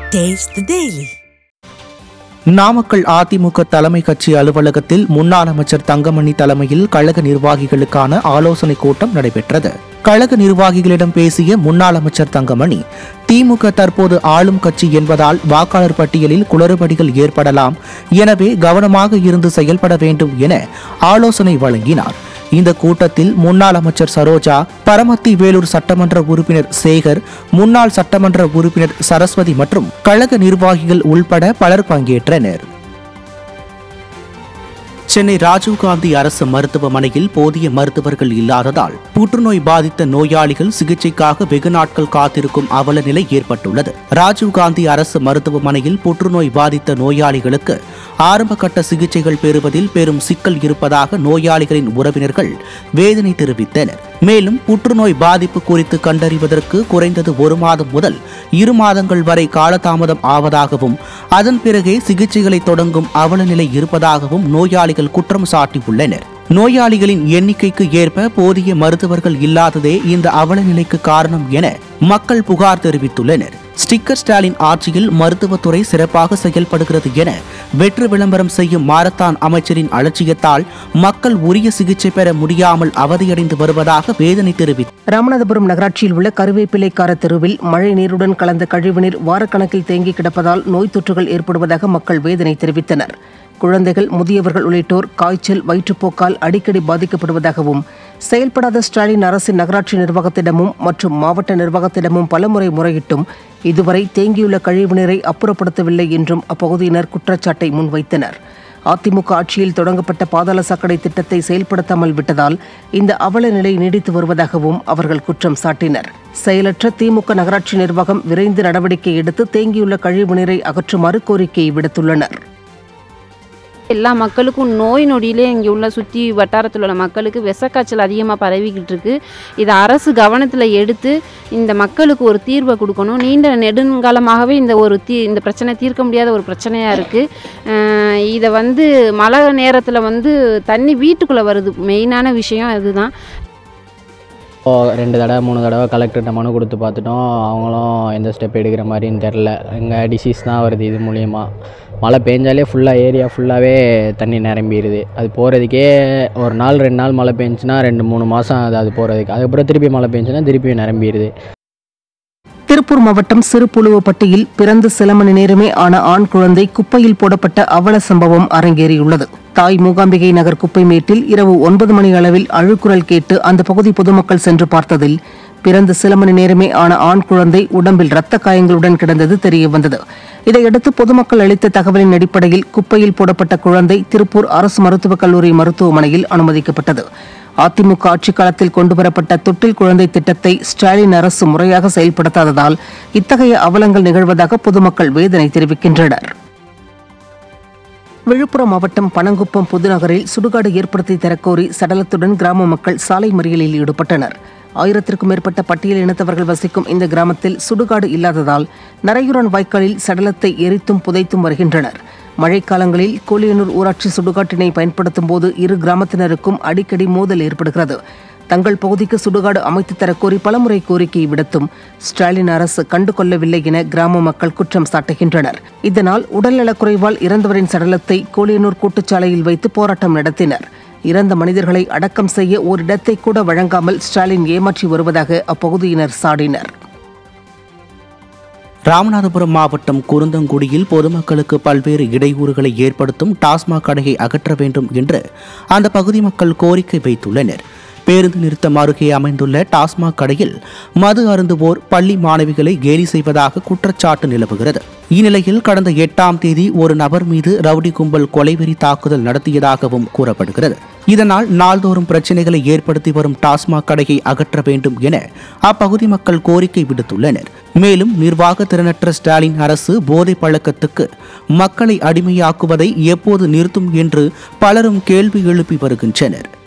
Taste the Daily. Namakkal AIADMK தலைமை கட்சி அலுவலகத்தில் முன்னாள் அமைச்சர் தங்கமணி தலைமையில் கழக நிர்வாகிகளுக்கான ஆலோசனை கூட்டம் நடைபெற்றது கழக நிர்வாகிகளிடம் பேசிய முன்னாள் அமைச்சர் தங்கமணி திமுக தற்போது ஆளும் கட்சி என்பதால் வாக்காளர் பட்டியலில் குளறுபடிகள் ஏற்படலாம் எனவே கவனமாக இருந்து செயல்பட வேண்டும் என ஆலோசனை வழங்கினார் இந்த கூட்டத்தில் முன்னாள் அமைச்சர் சரோஜா பரமத்தி வேலூர் சட்டமன்ற உறுப்பினர் சேகர் முன்னாள் சட்டமன்ற உறுப்பினர் சரஸ்வதி மற்றும் கழக நிர்வாகிகள் உள்பட பலர் பங்கேற்றனர் சென்னை ராஜீவ்காந்தி அரசு மருத்துவமனையில் போதிய மருத்துவர்கள் இல்லாததால் புற்றுநோய் பாதித்த நோயாளிகள் சிகிச்சைக்காக வெகு நாட்கள் காத்திருக்கும் அவல நிலை ஏற்பட்டுள்ளது ராஜீவ்காந்தி அரசு மருத்துவமனையில் புற்றுநோய் பாதித்த நோயாளிகளுக்கு ஆரம்ப கட்ட சிகிச்சைகள் பெறுவதில் பெரும் சிக்கல் இருப்பதாக நோயாளிகளின் உறவினர்கள் வேதனை தெரிவித்தனர் மேலும் புற்றுநோய் பாதிப்பு குறித்து கண்டறிவதற்கு குறைந்தது ஒரு மாதம் முதல் இரு மாதங்கள் வரை காலதாமதம் ஆவதாகவும் அதன் பிறகே சிகிச்சைகளை தொடங்கும் அவல நிலை இருப்பதாகவும் நோயாளிகள் குற்றம் சாட்டியுள்ளனர் நோயாளிகளின் எண்ணிக்கைக்கு ஏற்ப போதிய மருத்துவர்கள் இல்லாததே இந்த அவல நிலைக்கு காரணம் என மக்கள் புகார் தெரிவித்துள்ளனர் ஸ்டிக்கர் ஸ்டாலின் ஆட்சியில் மருத்துவத்துறை சிறப்பாக செயல்படுகிறது என வெற்று விளம்பரம் செய்யும் மாரத்தான் அமைச்சரின் அலட்சியத்தால் மக்கள் உரிய சிகிச்சை பெற முடியாமல் அவதியடைந்து வருவதாக வேதனை தெரிவித்தார் ராமநாதபுரம் நகராட்சியில் உள்ள கருவேப்பிலைக்கார தெருவில் மழை நீருடன் கலந்த கழிவுநீர் வாரக்கணக்கில் தேங்கி கிடப்பதால் நோய் தொற்றுகள் ஏற்படுவதாக மக்கள் வேதனை தெரிவித்தனர் குழந்தைகள் முதியவர்கள் உள்ளிட்டோர் காய்ச்சல் வயிற்றுப்போக்கால் அடிக்கடி பாதிக்கப்படுவதாகவும் செயல்படாத ஸ்டாலின் அரசின் நகராட்சி நிர்வாகத்திடமும் மற்றும் மாவட்ட நிர்வாகத்திடமும் பலமுறை முறையிட்டும் இதுவரை தேங்கியுள்ள கழிவுநீரை அப்புறப்படுத்தவில்லை என்றும் அப்பகுதியினர் குற்றச்சாட்டை முன்வைத்தனர் அதிமுக ஆட்சியில் தொடங்கப்பட்ட பாதாள சாக்கடை திட்டத்தை செயல்படுத்தாமல் விட்டதால் இந்த அவல நிலை நீடித்து வருவதாகவும் அவர்கள் குற்றம் சாட்டினர் செயலற்ற திமுக நகராட்சி நிர்வாகம் விரைந்து நடவடிக்கை எடுத்து தேங்கியுள்ள கழிவுநீரை அகற்றுமாறு கோரிக்கை விடுத்துள்ளனர் எல்லா மக்களுக்கும் நோய் நொடியிலே இங்கே உள்ள சுற்றி வட்டாரத்தில் உள்ள மக்களுக்கு விஷக்காய்ச்சல் அதிகமாக பரவிக்கிட்டு இருக்கு இதை அரசு கவனத்தில் எடுத்து இந்த மக்களுக்கு ஒரு தீர்வை கொடுக்கணும் நீண்ட நெடுங்காலமாகவே இந்த ஒரு தீ இந்த பிரச்சனை தீர்க்க முடியாத ஒரு பிரச்சனையாக இருக்குது இதை வந்து மழை நேரத்தில் வந்து தண்ணி வீட்டுக்குள்ளே வருது மெயினான விஷயம் அதுதான் இப்போ ரெண்டு தடவை மூணு தடவை கலெக்டர்கிட்ட மனு கொடுத்து பார்த்துட்டோம் அவங்களும் எந்த ஸ்டெப் எடுக்கிற மாதிரின்னு தெரில இங்கே டிசீஸ் தான் வருது இது மூலியமா மழை பெஞ்சாலே ஃபுல்லாக ஏரியா ஃபுல்லாகவே தண்ணி நிரம்பிடுது அது போகிறதுக்கே ஒரு நாள் ரெண்டு நாள் மழை பெஞ்சுன்னா ரெண்டு மூணு மாதம் அது அது போகிறதுக்கு அதுக்கப்புறம் திருப்பி மழை பெஞ்சுன்னா திருப்பி நிரம்பிடுது திருப்பூர் மாவட்டம் சிறுபுழுவப்பட்டியில் பிறந்து சில மணி நேரமே ஆன ஆண் குழந்தை குப்பையில் போடப்பட்ட அவல சம்பவம் அரங்கேறியுள்ளது தாய் மூகாம்பிகை நகர் குப்பைமேட்டில் இரவு ஒன்பது மணி அளவில் அழுக்குரல் கேட்டு அந்த பகுதி பொதுமக்கள் சென்று பார்த்ததில் பிறந்து சில மணி நேரமே ஆன ஆண் குழந்தை உடம்பில் இரத்த காயங்களுடன் கிடந்தது தெரிய வந்தது இதையடுத்து பொதுமக்கள் அளித்த தகவலின் அடிப்படையில் குப்பையில் போடப்பட்ட குழந்தை திருப்பூர் அரசு மருத்துவக் கல்லூரி மருத்துவமனையில் அனுமதிக்கப்பட்டது அதிமுக ஆட்சிக் காலத்தில் கொண்டுவரப்பட்ட தொட்டில் குழந்தை திட்டத்தை ஸ்டாலின் அரசு முறையாக செயல்படுத்தாததால் இத்தகைய அவலங்கள் நிகழ்வதாக பொதுமக்கள் வேதனை தெரிவிக்கின்றனர் விழுப்புரம் மாவட்டம் பனங்குப்பம் புதுநகரில் சுடுகாடு ஏற்படுத்தி தரக்கோரி சடலத்துடன் கிராம மக்கள் சாலை மறியலில் ஈடுபட்டனர் ஆயிரத்திற்கும் மேற்பட்ட பட்டியல் இனத்தவர்கள் வசிக்கும் இந்த கிராமத்தில் சுடுகாடு இல்லாததால் நரையூரான் வாய்க்காலில் சடலத்தை எரித்தும் புதைத்தும் வருகின்றனர் மழைக்காலங்களில் கோலியனூர் ஊராட்சி சுடுகாட்டினை பயன்படுத்தும் போது இரு கிராமத்தினருக்கும் அடிக்கடி மோதல் ஏற்படுகிறது தங்கள் பகுதிக்கு சுடுகாடு அமைத்து தரக்கோரி பலமுறை கோரிக்கை விடுத்தும் ஸ்டாலின் அரசு கண்டுகொள்ளவில்லை என கிராம மக்கள் குற்றம் சாட்டுகின்றனர் இதனால் உடல்நலக்குறைவால் இறந்தவரின் சடலத்தை கோலியனூர் கூட்டுச்சாலையில் வைத்து போராட்டம் நடத்தினர் இறந்த மனிதர்களை அடக்கம் செய்ய ஓரிடத்தை கூட வழங்காமல் ஸ்டாலின் ஏமாற்றி வருவதாக அப்பகுதியினர் சாடினர் ராமநாதபுரம் மாவட்டம் குருந்தங்குடியில் பொதுமக்களுக்கு பல்வேறு இடையூறுகளை ஏற்படுத்தும் டாஸ்மாக் கடையை அகற்ற வேண்டும் என்று அந்த பகுதி மக்கள் கோரிக்கை வைத்துள்ளனர் பேருந்து நிறுத்தம் அருகே அமைந்துள்ள டாஸ்மாக் கடையில் மது அருந்துவோர் பள்ளி மாணவிகளை கேலி செய்வதாக குற்றச்சாட்டு நிலவுகிறது இந்நிலையில் கடந்த எட்டாம் தேதி ஒரு நபர் மீது ரவுடி கும்பல் கொலைவெறி தாக்குதல் நடத்தியதாகவும் கூறப்படுகிறது இதனால் நாள்தோறும் பிரச்சனைகளை ஏற்படுத்தி வரும் டாஸ்மாக் கடையை அகற்ற வேண்டும் என அப்பகுதி மக்கள் கோரிக்கை விடுத்துள்ளனர் மேலும் நிர்வாக திறனற்ற ஸ்டாலின் அரசு போதை பழக்கத்துக்கு மக்களை அடிமையாக்குவதை எப்போது நிறுத்தும் என்று பலரும் கேள்வி எழுப்பி வருகின்றனர்